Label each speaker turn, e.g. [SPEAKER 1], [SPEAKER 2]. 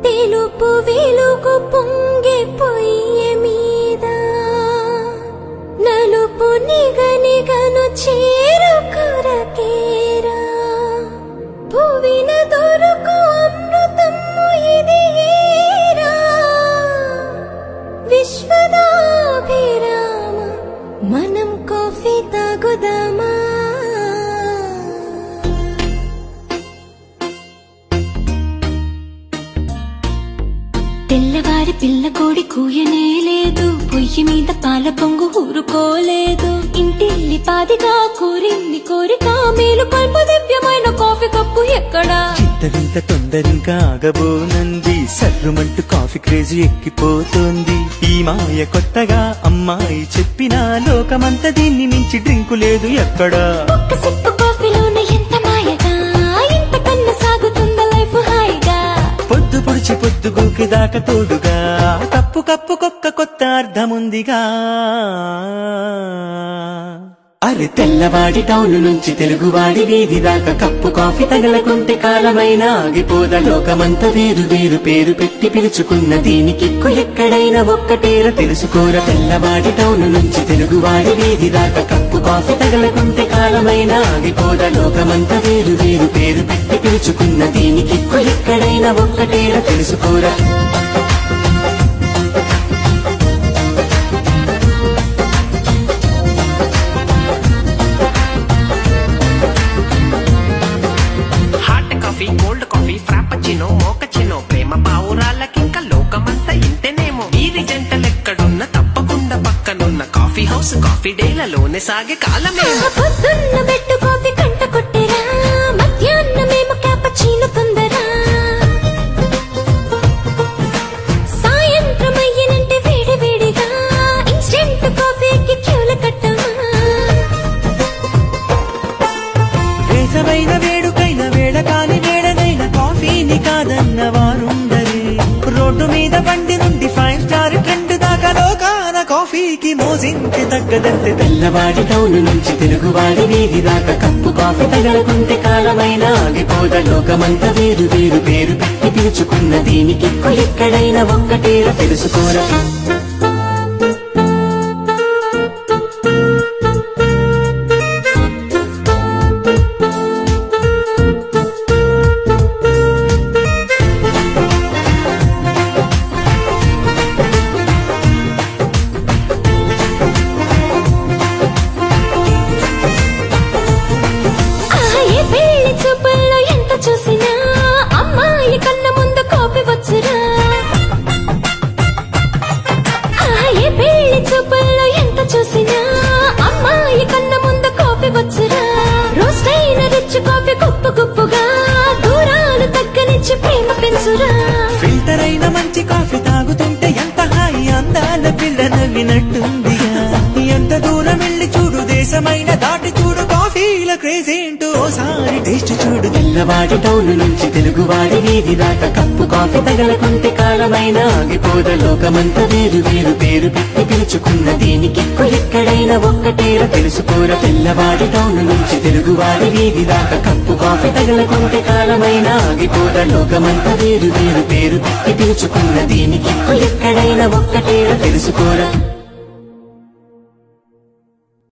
[SPEAKER 1] తెలుపు వెలుగు పొంగే పొయ్యి మీద నలుపు నిగ నిగను చేరు కొరకేరా భువిన దొరకు అమృతము ఇది ఏరా విశ్వదాభిరామ మనం కాఫీ తాగుదామా తెల్లవారి పిల్ల కోడి కూయనే లేదు పొయ్యి మీద పాల పొంగు ఊరుకోలేదు ఇంటిల్లి పాదిగా కోరింది కోరిక మేలు కల్ప దివ్యమైన కాఫీ కప్పు ఎక్కడా
[SPEAKER 2] ఇంత వింత తొందరింకా ఆగబోనంది సర్రుమంటూ కాఫీ క్రేజ్ ఎక్కిపోతోంది ఈ మాయ కొత్తగా అమ్మాయి చెప్పిన లోకమంతా దీన్ని మించి డ్రింకు లేదు ఎక్కడా
[SPEAKER 1] ఒక్క సిప్పు కాఫీలోన ఎంత మాయగా ఇంత కన్నా సాగుతుందా లైఫ్ హాయిగా
[SPEAKER 2] పొద్దు పొడిచి పొద్దు గూకి దాకా తోడుగా కప్పు కప్పు కొక్క కొత్త అర్థముందిగా అరే తెల్లవాడి టౌన్ నుంచి తెలుగువాడి వీధి దాకా కప్పు కాఫీ తగలకుంటే కాలమైన ఆగిపోద లోకమంతా వేరు వేరు పేరు పెట్టి పిలుచుకున్న దీనికిక్కు ఎక్కడైనా ఒక్కటేర తెలుసుకోర తెల్లవాడి టౌన్ నుంచి తెలుగువాడి వీధి దాకా కప్పు కాఫీ తగలకుంటే కాలమైన ఆగిపోద లోకమంతా వేరు వేరు పేరు పెట్టి పిలుచుకున్న దీనికిక్కు ఎక్కడైనా ఒక్కటేర తెలుసుకోరా
[SPEAKER 3] hot coffee cold coffee frappuccino mochaccino ప్రేమ పావురాలకింక లోకమంతా ఇంతేనేమో వీరి జంటలెక్కడున్న తప్పకుండా పక్కనున్న కాఫీ హౌస్ కాఫీ డేలలోనే సాగే కాలమేమో
[SPEAKER 1] పొద్దున్న బెట్టు కాఫీ కంట కొట్టెరా మధ్యాహ్నమేమో క్యాపచీనో తొందరా సాయంత్రం అయ్యనంటే వేడి వేడిగా ఇన్స్టెంట్ కాఫీకి క్యూల కట్టమా
[SPEAKER 2] వేసవైన వేడుకైన వేడ కాని వేడనైన కాఫీని కాదన్న వారుండరే రోడ్డు మీద బండి నుండి ఫైవ్ స్టార్ ట్రెండ్ దాకా లోకాన కాఫీకి మోసించి తగ్గదంతే తెల్లవాడి టౌన్ నుంచి తెలుగువాడి వీధి దాకా కప్పు కాఫీ తగలకుంటే కాలమైన ఆగిపోద లోకమంతా వేరు వేరు పేరు పెట్టి పిలుచుకున్న దీనికి ఎక్కడైనా ఒక్కటేర తెలుసుకోరా
[SPEAKER 1] ఆహా, ఏ పెళ్లి చూపుల్లో ఎంత చూసినా అమ్మాయి కన్న ముందు కాఫీ వచ్చురా ఆహా, ఏ పెళ్లి చూపుల్లో ఎంత చూసినా అమ్మాయి కన్న ముందు కాఫీ వచ్చురా రోస్ట్ అయిన రిచ్ కాఫీ గుప్పు గుప్పుగా దూరాలు తగ్గనిచ్చి ప్రేమ పెంచురా
[SPEAKER 2] ఫిల్టర్ అయిన మంచి కాఫీ తాగుతుంటే ఎంత హాయి అందాల పిల్ల నవ్వినట్టుందిగా ఎంత దూరం వెళ్ళి చూడు దేశమైన దాటి చూడు కాఫీల క్రేజ్ ఏంటో ఓసారి టేస్ట్ చూడు తెల్లవాడి టౌన్ నుంచి తెలుగువాడి వీధి దాకా కప్పు కాఫీ తగలకుంటే కాలమైన ఆగిపోద లోకమంతా వేరు వేరు పేరు పెట్టి పిలుచుకున్న దీనికి ఎక్కడైనా ఒక్కటేర తెలుసుకోర తెల్లవాడి టౌన్ నుంచి తెలుగువాడి వీధి దాకా కప్పు కాఫీ తగలకుంటే కాలమైన ఆగిపోద లోకమంతా వేరు వేరు పేరు పెట్టి పిలుచుకున్న దీనికి ఎక్కడైనా ఒక్కటేర తెలుసుకోరా